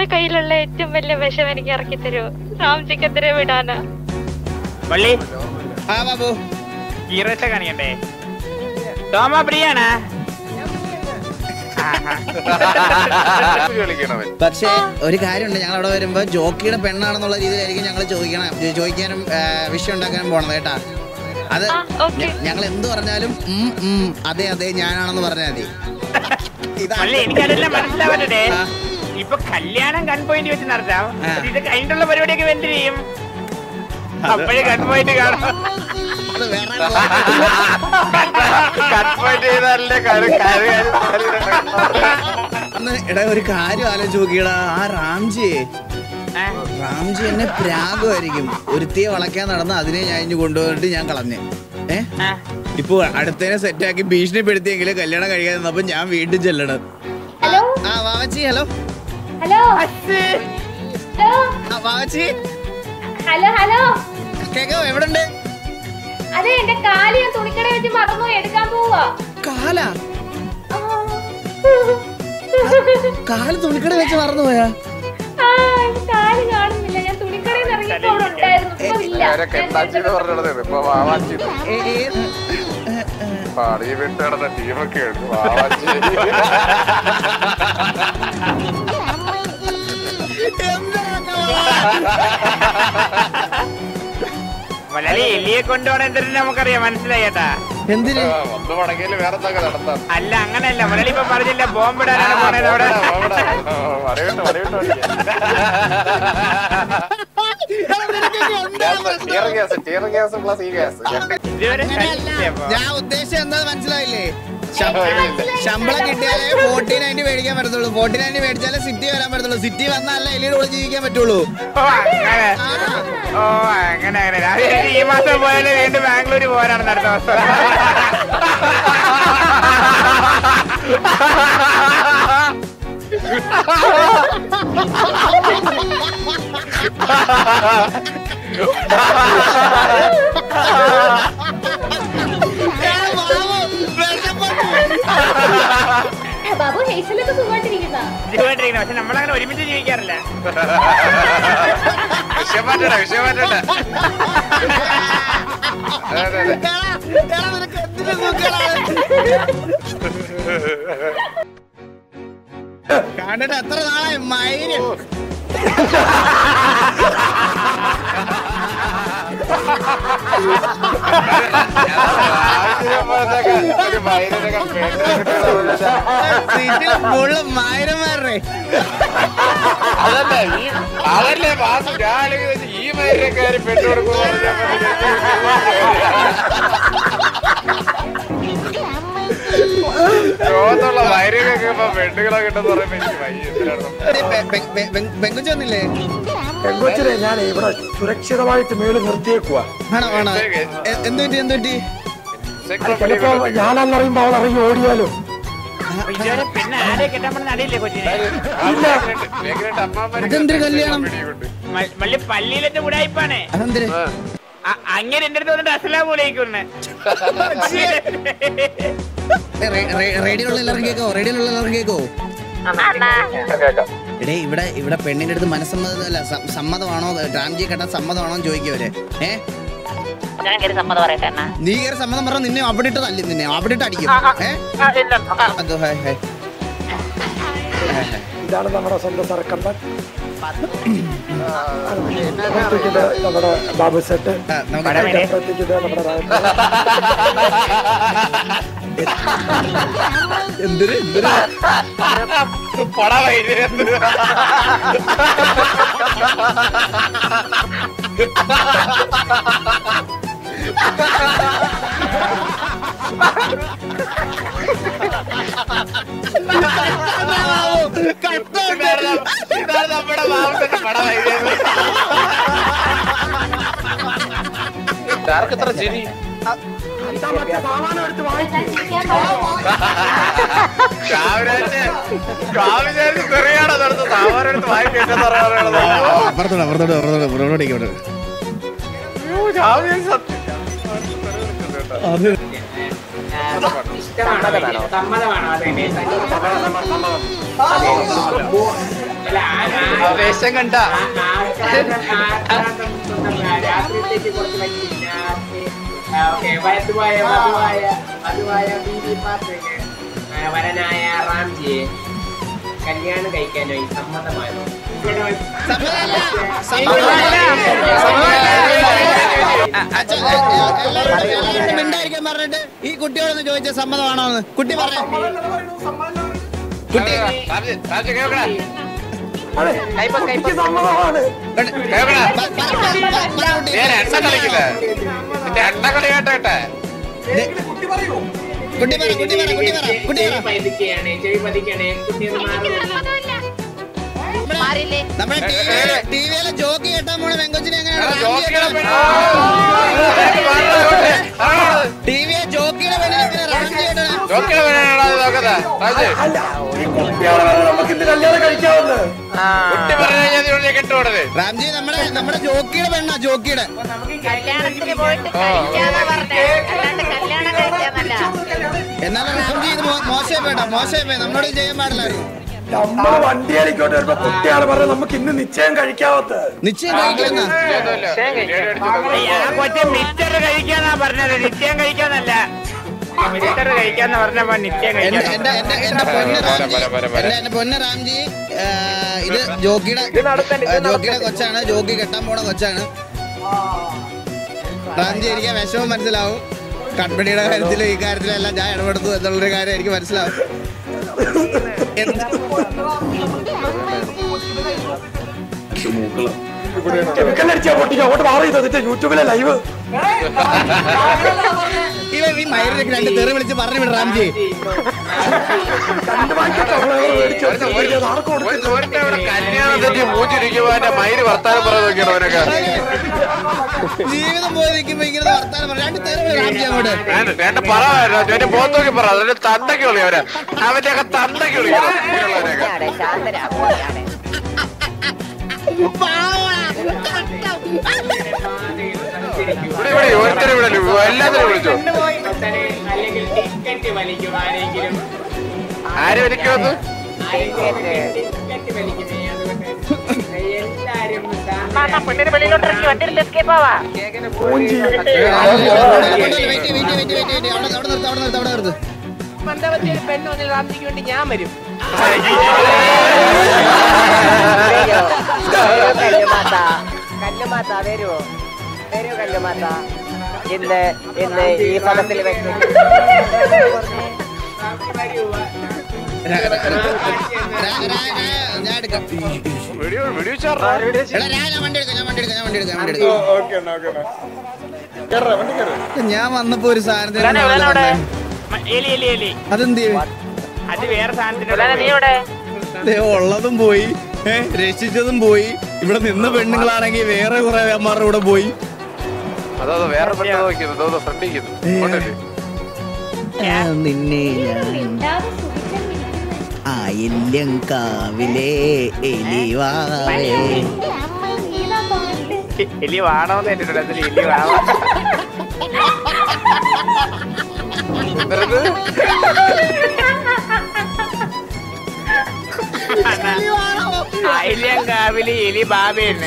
ദൈവമേ കയ്യിലുള്ള ഏറ്റവും വലിയ വിഷം എനിക്ക് ഇറക്കി തരൂ റാംജിക്ക് എതിരെ വിടാനാ വള്ളി ആ ബാബു ഹീറോത്തെ കാണിക്കണ്ടേ ടോമ പ്രിയാണാ കളിക്കണവൻ പക്ഷേ ഒരു കാര്യമുണ്ട് ഞങ്ങൾ അവിടെ വരുമ്പോ ജോക്കിയുടെ പെണ്ണാണെന്നുള്ള രീതിയിലായിരിക്കും ഞങ്ങൾ ചോദിക്കണം ചോ- ചോദിക്കാനും ആ, വിഷയം ഉണ്ടാക്കാനും പോണത് കേട്ടാ അത് ആ, ഓക്കേ. ഞങ്ങൾ എന്ത് പറഞ്ഞാലും ഉം, ഉം, അതെ അതെ ഞാനാണെന്ന് പറഞ്ഞാൽ മതി ഇതാ വള്ളി എനിക്കതെല്ലാം മനസ്സിലാവട്ടെ ആ. ഇപ്പൊ കല്യാണം കൺ പോയിന്റ് വെച്ച് നടത്താം ആ. ഇത് കഴിഞ്ഞിട്ടുള്ള പരിപാടിയൊക്കെ എന്ത് ചെയ്യും അപ്പോഴേ കൺ പോയിന്റ് കാണാം അത് വേറെ കട്ട് പോയിന്റ് ചെയ്താലല്ലേ കാര്യം കാര്യം അന്ന് എടാ ഒരു കാര്യം ആലോചിച്ച് നോക്കിയടാ ആ റാംജിയെ ആ. റാംജി എന്നെ പ്രാഗമായിരിക്കും ഒരുത്തിയെ വളയ്ക്കാൻ നടന്ന് അതിനെ ഞാൻ ഇഞ്ഞു കൊണ്ടുപോയിട്ട് ഞാൻ കളഞ്ഞ് ഏ ആ. ഇപ്പൊ അടുത്തതിനെ സെറ്റാക്കി ഭീഷണിപ്പെടുത്തിയെങ്കിൽ കല്യാണം കഴിക്കാൻ നിന്നപ്പോ ഞാൻ വീണ്ടും ചെല്ലണം ഹലോ ആ വാവച്ചി ഹലോ ഹലോ ഹലോ ആ വാവച്ചി ഹലോ ഹലോ കേക്കോ എവിടെ ഉണ്ട് അതെ എന്റെ കാല് ഞാൻ തുണിക്കട വെച്ച് മറന്നു എടുക്കാൻ പോവാ കാല കാല് തുണിക്കട വെച്ച് മറന്നുപോയാ ആ, എന്റെ കാല് കാണുന്നില്ല ഞാൻ തുണിക്കടയിൽ നിന്ന് ഇറങ്ങിയപ്പോ അവിടെ ഉണ്ടായിരുന്നു ഇപ്പൊ ഇല്ല അവരൊക്കെ എന്താച്ചിന്ന് പറഞ്ഞത് ഇപ്പൊ വാവാച്ചി ഏ, ഏത് ഏ, ഏ, പാടി വിട്ട് നടന്ന ടീമൊക്കെ ഉണ്ട് വാവാച്ചി വള്ളി എലിയെ കൊണ്ടുപോകണ എന്തിനും നമുക്കറിയാം മനസ്സിലായി ചേട്ടാ എന്തിന് ഒന്ന് മടങ്ങിയാല് വേറെ എന്തൊക്കെ നടത്താം അല്ല അങ്ങനെയല്ല മുരളി ഇപ്പൊ പറഞ്ഞില്ല ബോംബിടാനാണ് പോണത് അവിടെ വടവിട്ട് വടവിട്ട് tear gas tear gas plus ഈ ഗ്യാസ് ഇതുവരെ അങ്ങനെയല്ല. കഴിച്ചില്ലേ അപ്പൊ? ഞാൻ ഉദ്ദേശിച്ചത് എന്താ മനസ്സിലായില്ലേ ശം- ശമ്പളം കിട്ടിയാലേ ഫോർട്ടി നയൻറ്റി മേടിക്കാൻ പറ്റത്തുള്ളൂ ഫോർട്ടി നയൻറ്റി മേടിച്ചാലേ സിറ്റി വരാൻ പറ്റത്തുള്ളൂ സിറ്റി വന്നാലേ എലിയുടെ കൂടെ ജീവിക്കാൻ പറ്റുള്ളൂ ഓ അങ്ങനെ ഓ അങ്ങനെ അങ്ങനെ ഞാൻ വിചാരിച്ചു ഈ മാസം പോയാലും വീണ്ടും ബാംഗ്ലൂർ പോരാണ് അടുത്ത മാസം ബാബു ഹേസലൊക്കെ സുഖമായിട്ടിരിക്കുന്ന ജീവിച്ചിരിക്കുന്നത് പക്ഷെ നമ്മളങ്ങനെ ഒരുമിച്ച് ജീവിക്കാറില്ല വിഷയം മാറ്റണ്ട വിഷയം മാറ്റണ്ട അതെ അതെ അതെ കണ്ടിട്ട് എത്ര നാളായി മയില് ആവശ്യമുള്ളതൊക്കെ ഒരു വൈദ്യുതിയൊക്കെ പേടിച്ചിട്ട് സീറ്റിൽ ഫുള്ള് മയിരന്മാരുടെ അതല്ല ഈ അതല്ലേ മാസം ഞാൻ ഈ മൈരക്കാര് പെട്ടുകൊടുക്കുമോ ലോകത്തുള്ള വൈരൊക്കെ ഇപ്പൊ പെണ്ണുകളെ കിട്ടുന്ന പറയുമ്പോ എനിക്ക് വയ്യ എന്തിനാണ് പെങ്കുച്ചു വന്നില്ലേ പെങ്കൊച്ചിനെ ഞാൻ ഇവിടെ സുരക്ഷിതമായിട്ട് മേളിൽ നിർത്തിയേക്കുവാ ആണോ ആണോ എ- എന്ത് പറ്റി എന്ത് പറ്റി ചിലപ്പോ ഞാനാന്നറിയുമ്പോ അവൾ ഇറങ്ങി ഓടിയാലോ ഇതുവരെ പിന്നെ ആരെ കെട്ടാൻ പറ്റുന്ന അറിയില്ലേ കൊച്ചിനെ അതെന്തൊരു കല്യാണം? മ- മള്ളി പള്ളിയിലെന്റെ ഉടായിപ്പാണ് അതെന്തിന് അ- അങ്ങനെ എന്റെ അടുത്ത് വന്നിട്ട് അസലാം പോലേക്കുന്നെ റേഡിയോയുള്ള എല്ലാവർക്കും കേക്കോ റേഡിയോയുള്ള എല്ലാവർക്കും കേക്കോ എടേ ഇവിടെ ഇവിടെ പെണ്ണിന്റെ അടുത്ത് മനസ്സമ്മതമല്ല സ- സമ്മതമാണോ രാംജി കെട്ടാൻ സമ്മതമാണോ എന്ന് ചോദിക്കും അവര് ഏ ഞാൻ കയറി സമ്മതം പറയട്ടെ അണ്ണാ നീ കയറി സമ്മതം പറഞ്ഞ നിന്നെ അവിടെ ഇട്ട് തല്ലി നിന്നെ അവിടെ ഇട്ട് അടിക്കും ഏ അത് ഹായ് ഹായ് ഇതാണ് നമ്മുടെ സ്വന്തം സർക്കണ്ട നമ്മുടെ ബാബു സെറ്റ് ആ, നമുക്ക് അപ്പുറത്തേക്കിത് നമ്മുടെ രാജ- എന്തിന് എന്തിന് പട വൈദ്യുതി ഇതാണ് നമ്മുടെ മാമത്തിന്റെ പട വൈദ്യുതി ആർക്കെത്ര ചിരി രണ്ടാമത്തെ സാമാനം എടുത്ത് വാങ്ങിക്കും കാവിരാജ് കാവിരാജ് തെറിയാണോ നടത്തുന്നത് സാമാരെടുത്ത് വായി കേട്ടെന്ന് പറയാനുള്ളത് അപ്പുറത്തോട് അപ്പുറത്തോട് അപ്പുറത്തോട് പുറകോട്ടേക്ക് ഇവിടെ കാവിരാജ് സത്യം അത് സമ്മതമാണോ അതെ അല്ല, ആ- ആവേശം കണ്ട രാത്രിയിലേക്ക് കുറച്ച് വൈകില്ല ഓക്കെ വയസ്സുമായ മധുവായ മധുവായ ബീവി പാത്രയ്ക്ക് വരനായ റാംജിയെ കല്യാണം കഴിക്കാനായി സമ്മതമായോ സമ്മതമല്ല. സമ്മതമല്ല. അച്ഛാ, എ- എ- എല്ലാവരോടും എല്ലാവരോടും മിണ്ടായിരിക്കാൻ പറഞ്ഞിട്ട് ഈ കുട്ടിയോടൊന്ന് ചോദിച്ച സമ്മതമാണോ എന്ന് കുട്ടി പറഞ്ഞേ കുട്ടി രാജ്, രാജ് കേൾക്കണേ അതെ എനിക്ക് സമ്മതമാണ് കേൾക്കണേ പ- പറ- പറ- പറ- പറ കുട്ടി. ഞാൻ എണ്ണ കളിക്കില്ലേ നിന്റെ എണ്ണ കളി കേട്ടെ കുട്ടി പറ കുട്ടി പറ കുട്ടി പറ കുട്ടി ചെവി പറ പതിക്കുകയാണ് ചെവി പതിക്കുകയാണ് കുട്ടി ഒന്ന് എനിക്ക് മാറും സമ്മതമില്ല മാറില്ലേ നമ്മുടെ ടിവിയിലെ ടിവിയിലെ ജോക്കി കേട്ടാൻ പോണ വെങ്കൊച്ചിനെ എങ്ങനെയാണ് ജോക്കിയുടെ പെണ്ണ് ടിവിയെ ജോക്കിയുടെ പെണ്ണിനെ എങ്ങനെ റാഞ്ചി കേട്ടത് ജോക്കിയുടെ പെണ്ണാണോ ഇത് നോക്കത്തെ രാജ് അല്ല ഈ കുട്ടിയോടെ വേണം നമുക്ക് ഇന്ന് കല്യാണം കഴിക്കാവുന്നത് കുട്ടി പറഞ്ഞു കഴിഞ്ഞാൽ ഇവിടെ കെട്ടുപോടത് റാംജി നമ്മുടെ നമ്മുടെ ജോക്കിയുടെ പെണ്ണാ ജോക്കിയുടെ കല്യാണത്തിന് പോയിട്ട് കഴിക്കാതെ പറഞ്ഞേ അല്ലാണ്ട് കല്യാണം കഴിക്കാന്നല്ല എന്നാലും റാംജി ഇത് മോ- മോശമായി പോയിട്ടാ മോശമായി പോയി നമ്മളോട് ഇത് ചെയ്യാൻ പാടില്ലായിരുന്നു നമ്മള് വണ്ടി അടിക്കോട്ട് വരുമ്പോ കുട്ടിയാണ് പറഞ്ഞത് നമുക്ക് ഇന്ന് നിശ്ചയം കഴിക്കാവത്ത് നിശ്ചയം കഴിക്കുന്ന ആ കൊച്ചെ മിച്ചർ കഴിക്കാന്നാ പറഞ്ഞത് നിത്യം കഴിക്കാന്നല്ല മിച്ചർ കഴിക്കാന്ന് പറഞ്ഞപ്പോ നിത്യം എന്റെ കഴിക്കാൻ എന്റെ എന്റെ എന്റെ പൊന്ന് റാംജി പോരെ, പോരെ, പോരെ. എന്റെ എന്റെ പൊന്ന് റാംജി ആ, ഇത് ജോക്കിയുടെ ആ, ജോക്കിയുടെ കൊച്ചാണ് ജോക്കി കെട്ടാൻ പോണ കൊച്ചാണ് റാംജി എനിക്ക് വിഷമം മനസ്സിലാവും കൺപണിയുടെ കാര്യത്തിലും ഈ കാര്യത്തിലും എല്ലാം ഞാൻ ഇടപെടുത്തു എന്നുള്ളൊരു കാര്യം എനിക്ക് മനസ്സിലാവും എന്ത്- കെമിക്കൽ അടിച്ചാ പൊട്ടിക്കാം അങ്ങോട്ട് മാറി ഇതിന്റെ യൂട്യൂബിലെ ലൈവ് ഇവ ഈ മയിലിനൊക്കെ രണ്ട് തെറി വിളിച്ച് പറഞ്ഞു വിടും റാംജി രണ്ട് പാക്കറ്റ് മേടിച്ചു ആർക്ക് കൊടുത്തു ഒരുത്തൻ ഇവിടെ കല്യാണം തെറ്റി മൂച്ചിരിക്കുമ്പോ എന്റെ മയില് വർത്താനം പറയാൻ നോക്കിയാണ് അവനൊക്കെ ജീവിതം പോയി നിൽക്കുമ്പോ ഇങ്ങനെ വർത്താനം പറഞ്ഞു രണ്ട് തെറി വിടും റാംജി അങ്ങോട്ട് വേണ്ട, വേണ്ട പറ എന്റെ പോത്ത് നോക്കി പറ അതിന്റെ തന്തയ്ക്ക് വിളി അവരെ അവന്റെ ഒക്കെ തന്തയ്ക്ക് വിളിക്കണം ഇങ്ങനെയുള്ളവരെയൊക്കെ. ഇവിടെ ഇവിടെ ഒരുത്തരെ ഇവിടെ എല്ലാത്തിനും വിളിച്ചു അല്ലെങ്കിൽ ടിക്കറ്റ് വലിക്കും ആരെങ്കിലും ആര് വിളിക്കുമെന്ന് ടിക്കറ്റ് വലിക്കുമേ അതുകൊണ്ട് എല്ലാരും പെണ്ണിന് വെളിയിലോട്ട് ഇറങ്ങി വണ്ടി എടുത്ത് എസ്കേപ്പ് ആവാ മൂഞ്ചി wait wait wait wait wait അവിടെ അവിടെ നിർത്ത് അവിടെ നിർത്ത് അവിടെ നിർത്ത് പെണ്ണൊന്നിൽ റാംജിക്ക് വേണ്ടി ഞാൻ വരും കല്ലുമാത്ത കല്ലുമാത്ത വരുവോ വരൂ കല്ലുമാത്ത ഇന്ന് ഇന്ന് ഈ സദസ്സിൽ വെച്ച് രാ- രാ- രാ- രാ- രാ- ഞാൻ എടുക്കാം വീഡിയോ വീഡിയോ ചേർന്നാ എടാ രാ, ഞാൻ വണ്ടി എടുക്കാം ഞാൻ വണ്ടി എടുക്കാം ഞാൻ വണ്ടി എടുക്കാം ഞാൻ വണ്ടി എടുക്കാം ഞാൻ വന്നപ്പോ ഒരു സാധനത്തിന് മുകളിൽ വന്നേ. എലി എലി എലി അതെന്ത് ചെയ്യും? അത് വേറെ സാധനത്തിന്റെ നീ ഇവിടെ ദേ, ഉള്ളതും പോയി ഏ രക്ഷിച്ചതും പോയി ഇവിടെ നിന്ന് പെണ്ണുങ്ങളാണെങ്കിൽ വേറെ കുറെ അമ്മമാരുടെ കൂടെ പോയി അതോ വേറെ പെണ്ണ് നോക്കിയത് അതോ ഫ്രണ്ടിക്കുന്നു കൊണ്ടല്ലേ ആ, നിന്നെ ഞാൻ മിണ്ടാതെ സുഖിച്ചിരിക്കുന്നു. ആയില്യം കാവിലെ എലിവാവേ എന്റെ അമ്മ ഏതാ പാട്ട് എലി വാണമെന്ന് കേട്ടിട്ടുണ്ട് അതിൽ എലി വാണോ അയില്യം കാവില് എലി ബാബയെന്ന്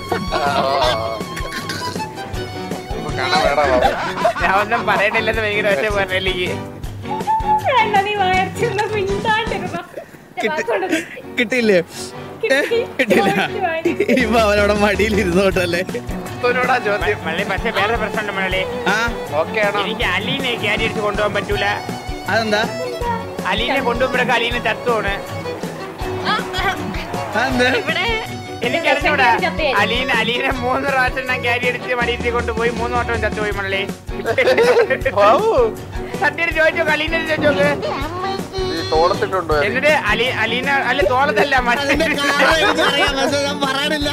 കാണാൻ വേടാ ബാബു. ഞാൻ ഒന്നും പറയണില്ലെന്ന് ഭയങ്കര പക്ഷേ പറഞ്ഞു എലിക്ക് വേണ്ട, നീ വയർച്ചൊന്ന് മിണ്ടാണ്ടിരുന്നോ. ഞാൻ വാക്കുകൊണ്ട് നിർത്തി. കിട്ടിയില്ലേ ഏ, കിട്ടിയില്ല ഇപ്പൊ അവനവിടെ മടിയിൽ ഇരുന്നോട്ടല്ലേ ഇവനോടാ ചോദ്യം മള്ളി പക്ഷെ വേറെ പ്രശ്നമുണ്ട് മള്ളി ആ ഓക്കെ ആണോ എനിക്ക് അലീനെ ക്യാരി അടിച്ച് കൊണ്ടുപോകാൻ പറ്റൂല അതെന്താ അലീനെ കൊണ്ടുപോകുമ്പോഴൊക്കെ അലീനെ ചത്തുവാണ് അതെന്താ ഇവിടെ എനിക്ക് അറിഞ്ഞൂടാ ചത്തേ. അലീന അലീനെ മൂന്ന് പ്രാവശ്യം ഞാൻ ക്യാരി അടിച്ച് മടിയിട്ട് കൊണ്ടുപോയി മൂന്ന് വട്ടം ചത്തുപോയി മള്ളി സത്യം ചോദിച്ചോക്ക് അലീനെ ചോദിച്ചോക്ക് ഈ തോളത്തിട്ടുണ്ടോ എന്നിട്ട് അലി അലീന അല്ല തോളത്തല്ല അതിന്റെ മറ്റേ കാരണം എനിക്കറിയാം പക്ഷെ ഞാൻ പറയാനില്ല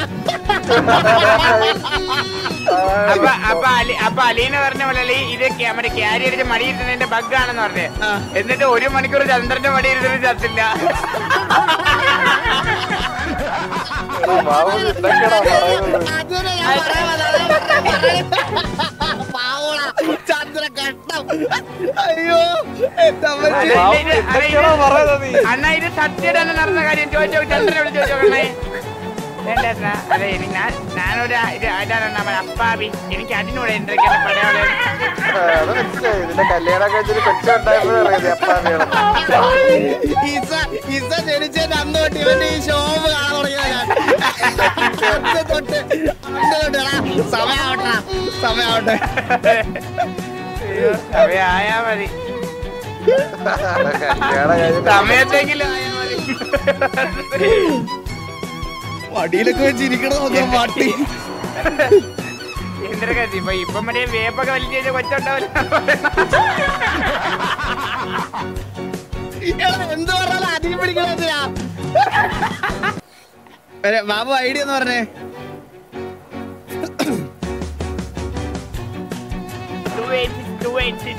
അപ്പൊ അപ്പൊ അലി അപ്പൊ അലീന പറഞ്ഞ പോലെ അലി ഇത് ക്യാ- മറ്റേ ക്യാരി അടിച്ച് മടി ഇരുന്നതിന്റെ ബഗ് ആണെന്ന് പറഞ്ഞേ ആ. എന്നിട്ട് ഒരു മണിക്കൂർ ചന്ദ്രന്റെ മടി ഇരുന്നിട്ട് ചത്തില്ല ചന്ദ്ര കഷ്ടം അയ്യോ എന്താ അല്ല, പറ്റി? ഇത് അല്ല, ഇത് അണ്ണാ ഇത് സത്യം തന്നെ നടന്ന കാര്യം ചോദിച്ചോ ചന്ദ്രനെ വിളിച്ച് ചോദിച്ചോ അണ്ണേ വേണ്ട അണ്ണാ. അതെ എനിക്ക് ഞാൻ ഞാനൊരു ഇത് ആരാണ് നമ്മൾ അപ്പാവി എനിക്ക് അതിനോട് എന്തൊക്കെയാണ് പറയാനുള്ളത് അത് മനസ്സിലായി ഇതിന്റെ കല്യാണം കഴിച്ചൊരു കൊച്ചുണ്ടായപ്പോഴറിയാം അപ്പാവിയാണ് ഇസ ഇസ ജനിച്ചതിന്റെ അന്ന് തൊട്ട് ഇവന്റെ ഈ ഷോപ്പ് കാണാൻ തുടങ്ങിയതാ ഞാൻ അന്ന് തൊട്ട് അന്ന് തൊട്ട് എടാ, സമയാവട്ടെ സമയാവട്ടെ സമയായാ മതി കല്യാണം കഴിഞ്ഞിട്ട് സമയത്തെങ്കിലും ആയാ മതി വടിയിലൊക്കെ വെച്ചിരിക്കണ നോക്കാം പാട്ടി എന്തൊക്കെ ഇപ്പൊ ഇപ്പൊ മറ്റേ വേപ്പൊക്കെ വലിച്ചു കഴിഞ്ഞാൽ കൊച്ചുണ്ടാവില്ല എടാ, എന്ത് പറഞ്ഞാലും അധികം പിടിക്കണ ബാബു ഐഡിയ എന്ന് പറഞ്ഞേ Two eight six, two eight six.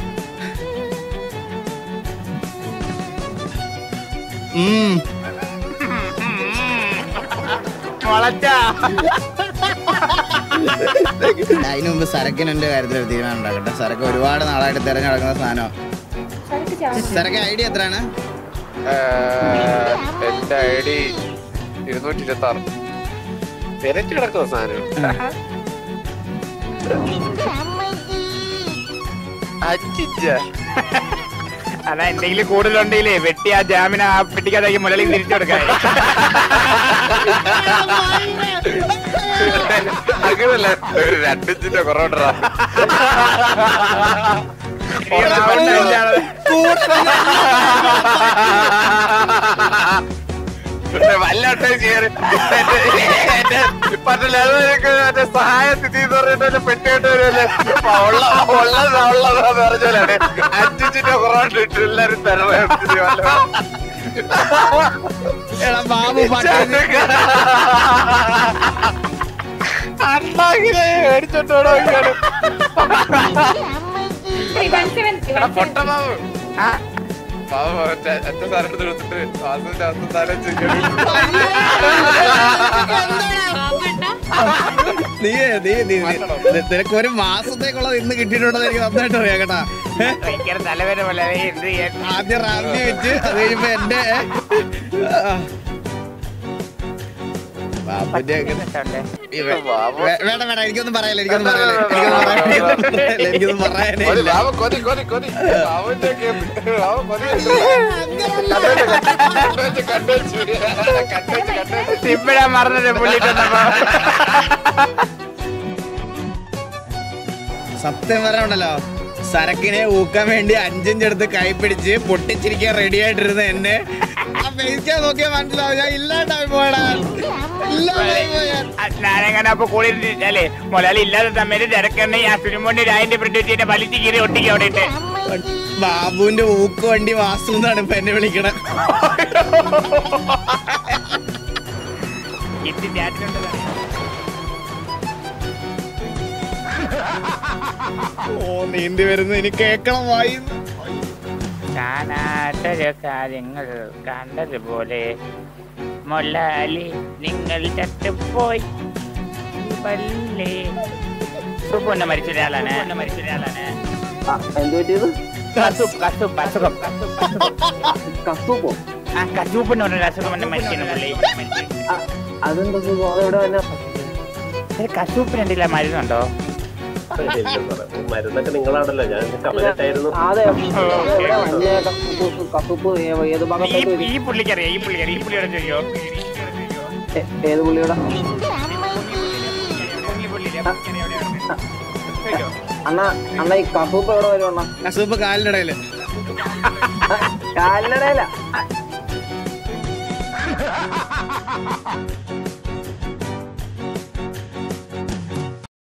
ഉം. മുളച്ചാ അതിനു മുമ്പ് സരക്കിന് എന്റെ കാര്യത്തിൽ ഒരു തീരുമാനം ഉണ്ടാക്കട്ടെ സരക്ക് ഒരുപാട് നാളായിട്ട് തിരഞ്ഞെടുക്കുന്ന സാധനം സരക്ക് ചാവും. സരക്ക് ഐഡിയ എത്രയാണ് എന്റെ ഐ ഡി ഇരുന്നൂറ്റി ഇരുപത്തി ആറ് തിരച്ചു കിടക്കുന്ന സാധനം അച്ചിച്ച അതാ എന്തെങ്കിലും കൂടുതലുണ്ടെങ്കിലേ വെട്ടി ആ ജാമിന ആ പെട്ടിക്കകത്തേക്ക് മുരളി തിരിച്ചു കൊടുക്കാൻ അങ്ങനല്ല ഒരു രണ്ടിഞ്ചിന്റെ കുറവുണ്ടാ വല്ലാട്ടെ കയറി എന്റെ മറ്റേ മറ്റേ സഹായ സ്ഥിതി എന്ന് പറഞ്ഞിട്ട് പെട്ടിയിട്ട് വരുമല്ലേ ഉള്ള ഉള്ളതാ ഉള്ളതാന്ന് പറഞ്ഞാലാണ് അഞ്ചിഞ്ചിന്റെ കുറവുണ്ട് എല്ലാരും തരണേ എടാ ബാബു പട്ടി അണ്ണാകിലെ മേടിച്ചോണ്ടോടോ ഇങ്ങോട്ട് Three, one seven, three, one seven. പൊട്ടമാവ് പാവം ഒറ്റ ഒറ്റ സാധനം എടുത്ത് കൊടുത്തിട്ട് വാസുവിന്റെ അകത്ത് സാധനം ചെയ്യും നീ നീ നീ നീ- നിനക്ക് ഒരു മാസത്തേക്കുള്ളത് ഇന്ന് കിട്ടിയിട്ടുണ്ടെന്ന് എനിക്ക് നന്നായിട്ട് അറിയാം കേട്ടാ ഭയങ്കര തലവേദന പോലെ അത് എന്ത് ചെയ്യാൻ ആദ്യം റാന്തി വെച്ച് അത് കഴിയുമ്പോ എന്റെ ആ. ബാബുന്റെ ഒക്കെ ഇവ- വേ- വേണ്ട വേണ്ട എനിക്കൊന്നും പറയാനില്ല എനിക്കൊന്നും പറയാനില്ല എനിക്കൊന്നും പറയാനില്ല എനിക്കൊന്നും പറയാനേ കൊതി, ഇല്ല ബാബു കൊതി കൊതി കൊതി ബാബുവിന്റെ ഒക്കെ ബാബു കൊതി കണ്ടുവെച്ച് കണ്ടുവെച്ച് കണ്ടുവെച്ച് കണ്ടുവെച്ച് ഇപ്പഴാ മറന്നത് പുള്ളിട്ടപ്പോ സത്യം പറയാനുണ്ടല്ലോ സരക്കിനെ ഊക്കാൻ വേണ്ടി അഞ്ചിഞ്ചെടുത്ത് കൈ പിടിച്ച് പൊട്ടിച്ചിരിക്കാൻ റെഡി ആയിട്ടിരുന്ന എന്നെ ആ ഫേസ്ക്കാൻ നോക്കിയാൽ മനസ്സിലാവും ഞാൻ ഇല്ലാണ്ടായി പോയടാ ഇല്ലാണ്ടായി പോയാ ഞാനങ്ങനെ അപ്പൊ കൂടെ ഇരുന്ന് അല്ലേ മുതലാളി ഇല്ലാത്ത സമയത്ത് തിരക്കണ്ണ ആ സുനിമോന്റെ രായന്റെ പ്രിന്റ് വെച്ചിട്ട് വലിച്ചു കീറി ഒട്ടിക്ക് അവിടെ ഇട്ട് ബാബുവിന്റെ ഊക്ക് വണ്ടി വാസു എന്നാണ് ഇപ്പൊ എന്നെ വിളിക്കണേ ഇത് ചാറ്റിലുണ്ട് ഓ നീന്തി വരുന്നു എനിക്ക് കേക്കണം വായി കാണാത്തൊരു കാര്യങ്ങൾ കണ്ടതുപോലെ മൊല്ലാലി നിങ്ങൾ ചത്തുപോയി പല്ലേ സുപ്പൊന്ന് മരിച്ച ഒരാളാണ് ഒന്ന് മരിച്ച ഒരാളാണ് കസൂപ്പ് കസൂപ്പ് അസുഖം കസൂപ്പോ ആ കസൂപ്പ് എന്ന് പറഞ്ഞൊരു അസുഖം വന്ന് മരിക്കുന്നു പുള്ളി അതെന്താ സുഖം അതെവിടെ വന്ന കസൂപ്പിന് എന്തെങ്കിലും മരുന്നുണ്ടോ മരുന്നൊക്കെ നിങ്ങളാണല്ലോ ഞാൻ കമലായിരുന്നു അതെ എവിടെ വന്നേ കസൂപ്പ് കസൂപ്പ് ഏ- ഏത് ഈ ഭാഗത്തായിട്ട് വരും? ഈ പുള്ളിക്കറിയാം ഈ പുള്ളിക്കറിയാം ഈ പുള്ളിയോട് ചോദിക്കോ ഏ- ഏത് പുള്ളിയുടെ അണ്ണ അണ്ണ ഈ കസൂപ്പ് എവിടെ വരും അണ്ണ കസൂപ്പ് കാലിന്റെ ഇടയില് കാലിനടയില